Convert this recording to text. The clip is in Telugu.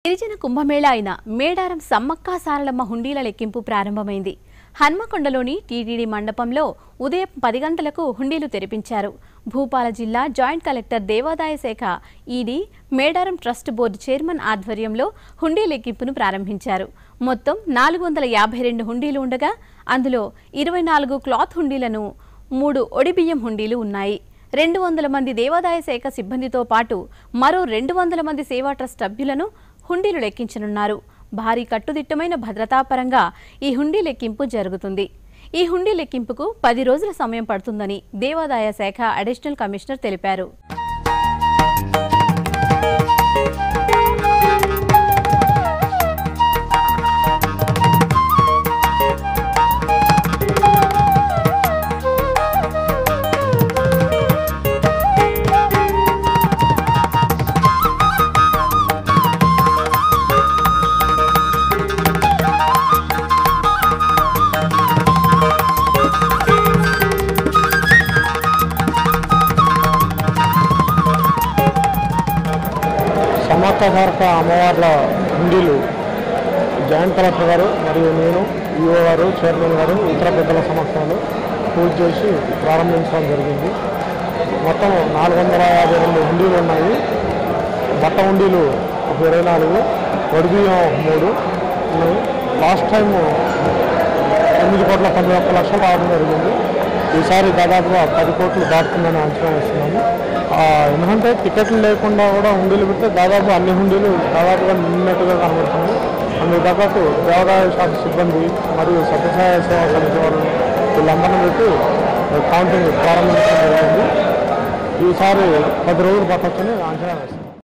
గిరిజన కుంభమేళా అయిన మేడారం సమ్మక్క సారలమ్మ హుండీల లెక్కింపు ప్రారంభమైంది హన్మకొండలోని టీటీడీ మండపంలో ఉదయం పది గంటలకు హుండీలు తెరిపించారు భూపాల జిల్లా జాయింట్ కలెక్టర్ దేవాదాయ శాఖ ED Medaram trust board chairman ఆధ్వర్యంలో హుండీ లెక్కింపును ప్రారంభించారు మొత్తం నాలుగు వందల యాభై రెండు హుండీలు ఉండగా అందులో ఇరవై నాలుగు క్లాత్ హుండీలను మూడు ఒడిబియ్యం హుండీలు ఉన్నాయి రెండు వందల మంది దేవాదాయ శాఖ సిబ్బందితో పాటు మరో రెండు వందల మంది సేవా ట్రస్ట్ సభ్యులను హుండీలు లెక్కించనున్నారు భారీ కట్టుదిట్టమైన భద్రతాపరంగా ఈ హుండీ లెక్కింపు జరుగుతుంది ఈ హుండీ లెక్కింపుకు పది రోజుల సమయం పడుతుందని దేవాదాయ శాఖ అడిషనల్ కమిషనర్ తెలిపారు సమ్మక్క సారక అమ్మవార్ల హుండీలు జాయింట్ కలెక్టర్ గారు మరియు నేను ఈఓ గారు చైర్మన్ గారు ఇతర పెద్దల సమక్షంలో పూజ చేసి ప్రారంభించడం జరిగింది మొత్తం నాలుగు వందల యాభై రెండు హుండీలు ఉన్నాయి బట్ట హుండీలు ఒక ఇరవై నాలుగు వడిబియ్యం మూడు ఉన్నాయి లాస్ట్ టైం ఎనిమిది కోట్ల తొంభై ఒక్క లక్షలు రావడం జరిగింది ఈసారి దాదాపుగా పది కోట్లు దాటుతుందని అంచనా వేస్తున్నాము ఆ, ఎందుకంటే టికెట్లు లేకుండా కూడా హుండీలు పెడితే దాదాపు అన్ని హుండీలు దాదాపుగా నిన్నట్టుగా కనబడుతుంది అందుకు తగ్గట్టు దేవాదాయ శాఖ సిబ్బంది మరియు సత్యసాయ సేవా సమితి వాళ్ళు వీళ్ళందరినీ పెట్టి కౌంటింగ్ ప్రారంభించడం జరిగింది ఈసారి పది రోజులు పట్టొచ్చని అంచనా వేస్తున్నాం